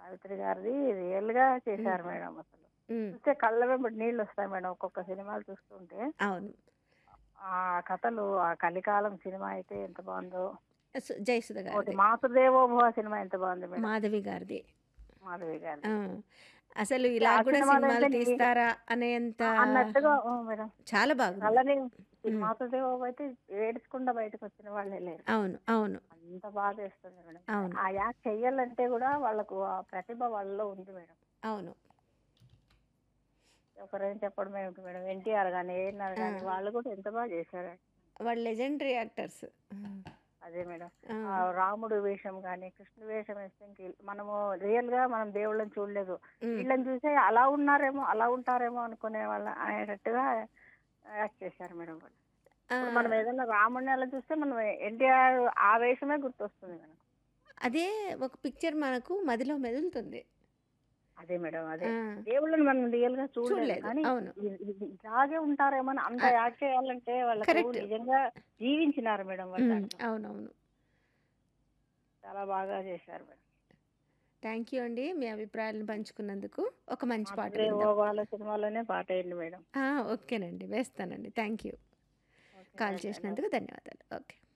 సావిత్రి గారిది రియల్ గా చేశారు మేడం అసలు ఉమ్, చూస్తే కళ్ళ వెంబడి నీళ్ళు వస్తాయి మేడం ఒక్కొక్క సినిమాలు చూస్తుంటే అవును ఆ కథలు ఆ కలికాలం సినిమా అయితే ఎంత బాగుందో సు- జయసుధ ఒకటి గారిది మాతృదేవోభవ సినిమా ఎంత బాగుంది మేడం మాధవి గారిది మాధవి గారి ఆ, అసలు ఇలా ఆ కూడా సినిమాలో సినిమాలు అయితే నీ- తీస్తారా అనేంత అన్నట్టుగా ఓ మేడం చాలా బాగుంది అలానే ఉమ్. మాతృదేవోభవ అయితే ఏడ్చకుండా బయటకు వచ్చిన వాళ్ళే లేరు అవును అవును అంత బాగా చేస్తుంది మేడం అవును. ఆ యాక్ట్ చెయ్యాలంటే కూడా వాళ్ళకు ఆ ప్రతిభ వాళ్ళలో ఉంది మేడం అవును ఒకరేం చెప్పడం ఏమిటి మేడం ఎన్టీఆర్ కానీ ఏఎన్ఆర్ కానీ వాళ్ళు కూడా ఎంత బాగా చేశారు వాళ్ళు లెజెండరీ యాక్టర్స్ అదే మేడం ఆ రాముడు వేషం కానీ కృష్ణ వేషం వేస్తే ఇంక మనము రియల్ గా మనం దేవుళ్ళని చూడలేదు వీళ్ళని చూసే అలా ఉన్నారేమో అలా ఉంటారేమో అనుకునే వాళ్ళ అనేటట్టుగా యాక్ట్ చేశారు మేడం వాళ్ళు ఇప్పుడు మనం ఏదైనా రాముడిని అలా చూస్తే మనం ఎన్టీఆర్ ఆ వేషమే గుర్తొస్తుంది మేడం అదే ఒక పిక్చర్ మనకు మదిలో మెదులుతుంది అదే మేడం అదే ఆ, దేవుళ్ళని మనం రియల్ గా చూడలేదు చూడలేదు, కానీ అవును. ఇ- ఇ- ఇలాగే ఉంటారేమో అని అంత యాక్ట్ చేయాలంటే వాళ్ళకు Correct. నిజంగా జీవించినారు మేడం వాళ్ళు ఉమ్, దాంట్లో. అవునవును చాలా బాగా చేశారు మేడం థ్యాంక్ యూ అండి మీ అభిప్రాయాలను పంచుకున్నందుకు ఒక మంచి పాట మాతృదేవో విందాం వాళ్ళ సినిమాలోనే పాట అయింది మేడం ఆ, ఓకేనండి వేస్తానండి thank you okay call madam. చేసినందుకు ధన్యవాదాలు ఓకే